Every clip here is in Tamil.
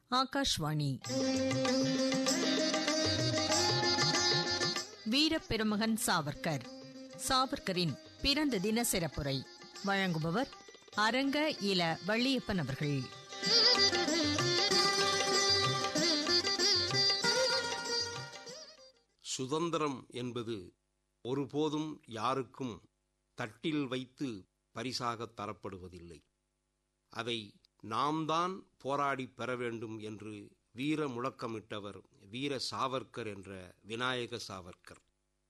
ஆகாஷ்வாணி வீரப்பெருமகன் சாவர்கர் சாவர்கரின் பிறந்த தின சிறப்புரை வழங்குபவர் அரங்க இல வள்ளியப்பன் அவர்கள் சுதந்திரம் என்பது ஒருபோதும் யாருக்கும் தட்டில் வைத்து பரிசாக தரப்படுவதில்லை அதை நாம் தான் போராடி பெற வேண்டும் என்று வீர முழக்கமிட்டவர் வீர சாவர்கர் என்ற விநாயக சாவர்கர்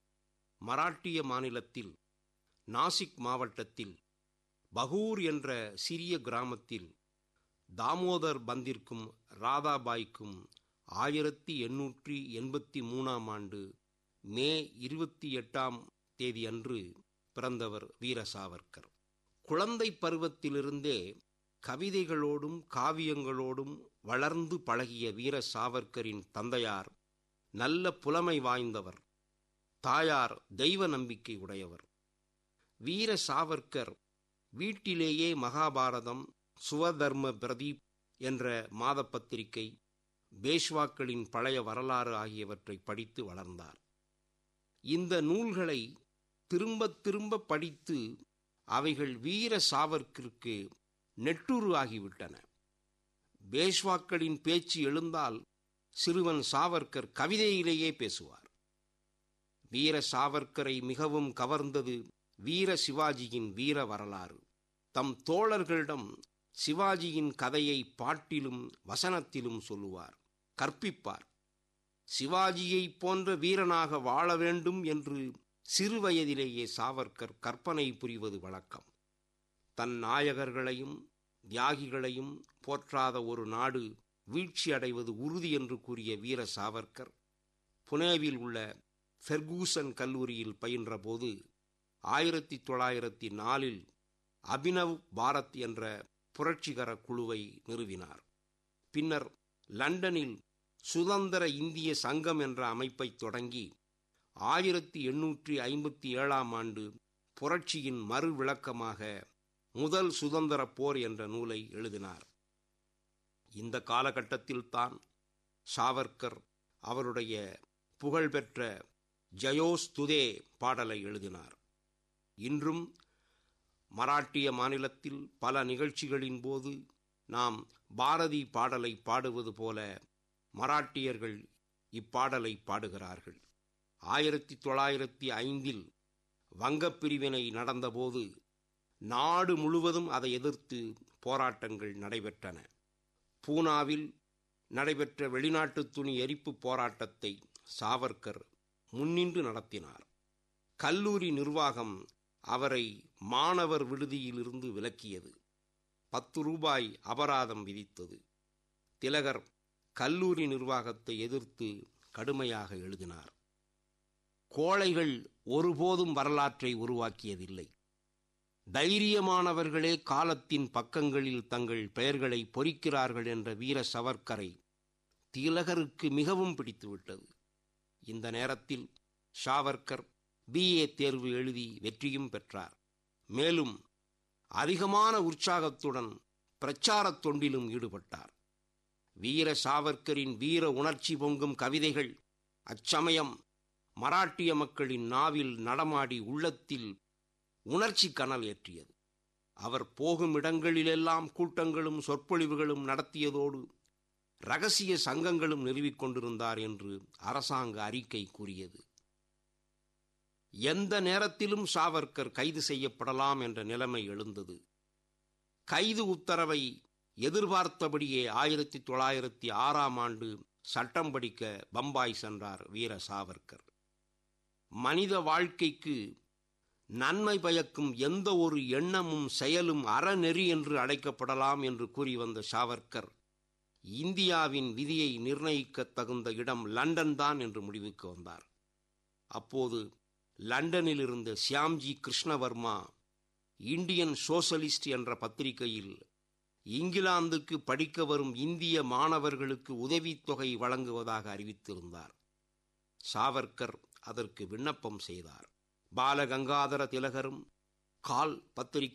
மராட்டிய மாநிலத்தில் நாசிக் மாவட்டத்தில் பகூர் என்ற சிறிய கிராமத்தில் தாமோதர் பந்திற்கும் ராதாபாய்க்கும் ஆயிரத்தி எண்ணூற்றி எண்பத்தி மூணாம் ஆண்டு மே இருபத்தி எட்டாம் தேதி அன்று பிறந்தவர் வீர சாவர்கர் குழந்தை பருவத்திலிருந்தே கவிதைகளோடும் காவியங்களோடும் வளர்ந்து பழகிய வீர சாவர்கரின் தந்தையார் நல்ல புலமை வாய்ந்தவர் தாயார் தெய்வ நம்பிக்கை உடையவர் வீர சாவர்கர் வீட்டிலேயே மகாபாரதம் சுவதர்ம பிரதீப் என்ற மாத பத்திரிகை பேஷ்வாக்களின் பழைய வரலாறு ஆகியவற்றை படித்து வளர்ந்தார் இந்த நூல்களை திரும்ப திரும்ப படித்து அவைகள் வீர சாவர்க்கிற்கு நெட்டுரு ஆகிவிட்டன பேஷ்வாக்களின் பேச்சு எழுந்தால் சிறுவன் சாவர்கர் கவிதையிலேயே பேசுவார் வீர சாவர்கரை மிகவும் கவர்ந்தது வீர சிவாஜியின் வீர வரலாறு தம் தோழர்களிடம் சிவாஜியின் கதையை பாட்டிலும் வசனத்திலும் சொல்லுவார் கற்பிப்பார் சிவாஜியை போன்ற வீரனாக வாழ வேண்டும் என்று சிறுவயதிலேயே சாவர்கர் கற்பனை புரிவது வழக்கம் தன் நாயகர்களையும் தியாகிகளையும் போற்றாத ஒரு நாடு வீழ்ச்சி அடைவது உறுதி என்று கூறிய வீர சாவர்கர் புனேவில் உள்ள ஃபெர்கூசன் கல்லூரியில் பயின்றபோது ஆயிரத்தி தொள்ளாயிரத்தி நாலில் அபினவ் பாரத் என்ற புரட்சிகர குழுவை நிறுவினார் பின்னர் லண்டனில் சுதந்திர இந்திய சங்கம் என்ற அமைப்பை தொடங்கி ஆயிரத்தி எண்ணூற்றி ஐம்பத்தி ஏழாம் ஆண்டு புரட்சியின் மறு விளக்கமாக முதல் சுதந்திர போர் என்ற நூலை எழுதினார் இந்த காலகட்டத்தில்தான் சாவர்கர் அவருடைய புகழ்பெற்ற ஜயோஸ்துதே பாடலை எழுதினார் இன்றும் மராட்டிய மாநிலத்தில் பல நிகழ்ச்சிகளின் போது நாம் பாரதி பாடலை பாடுவது போல மராட்டியர்கள் இப்பாடலை பாடுகிறார்கள் ஆயிரத்தி தொள்ளாயிரத்தி ஐந்தில் வங்கப் பிரிவினை நடந்தபோது நாடு முழுவதும் அதை எதிர்த்து போராட்டங்கள் நடைபெற்றன பூனாவில் நடைபெற்ற வெளிநாட்டு துணி எரிப்பு போராட்டத்தை சாவர்கர் முன்னின்று நடத்தினார் கல்லூரி நிர்வாகம் அவரை மாணவர் விடுதியிலிருந்து விலக்கியது பத்து ரூபாய் அபராதம் விதித்தது திலகர் கல்லூரி நிர்வாகத்தை எதிர்த்து கடுமையாக எழுதினார் கோழைகள் ஒருபோதும் வரலாற்றை உருவாக்கியதில்லை தைரியமானவர்களே காலத்தின் பக்கங்களில் தங்கள் பெயர்களை பொறிக்கிறார்கள் என்ற வீர சவர்க்கரை திலகருக்கு மிகவும் பிடித்துவிட்டது இந்த நேரத்தில் ஷாவர்கர் பிஏ தேர்வு எழுதி வெற்றியும் பெற்றார் மேலும் அதிகமான உற்சாகத்துடன் பிரச்சாரத் தொண்டிலும் ஈடுபட்டார் வீர சாவர்கரின் வீர உணர்ச்சி பொங்கும் கவிதைகள் அச்சமயம் மராட்டிய மக்களின் நாவில் நடமாடி உள்ளத்தில் உணர்ச்சி கனல் ஏற்றியது அவர் போகும் இடங்களிலெல்லாம் கூட்டங்களும் சொற்பொழிவுகளும் நடத்தியதோடு ரகசிய சங்கங்களும் நிறுவிக் கொண்டிருந்தார் என்று அரசாங்க அறிக்கை கூறியது எந்த நேரத்திலும் சாவர்கர் கைது செய்யப்படலாம் என்ற நிலைமை எழுந்தது கைது உத்தரவை எதிர்பார்த்தபடியே ஆயிரத்தி தொள்ளாயிரத்தி ஆறாம் ஆண்டு சட்டம் படிக்க பம்பாய் சென்றார் வீர சாவர்கர் மனித வாழ்க்கைக்கு நன்மை பயக்கும் எந்த ஒரு எண்ணமும் செயலும் அறநெறி என்று அழைக்கப்படலாம் என்று கூறி வந்த சாவர்கர் இந்தியாவின் விதியை நிர்ணயிக்க தகுந்த இடம் லண்டன் தான் என்று முடிவுக்கு வந்தார் அப்போது லண்டனில் இருந்த சியாம்ஜி கிருஷ்ணவர்மா இந்தியன் சோசலிஸ்ட் என்ற பத்திரிகையில் இங்கிலாந்துக்கு படிக்க வரும் இந்திய மாணவர்களுக்கு உதவித்தொகை வழங்குவதாக அறிவித்திருந்தார் சாவர்கர் அதற்கு விண்ணப்பம் செய்தார் பாலகங்காதர திலகரும் கால் பத்திரிகை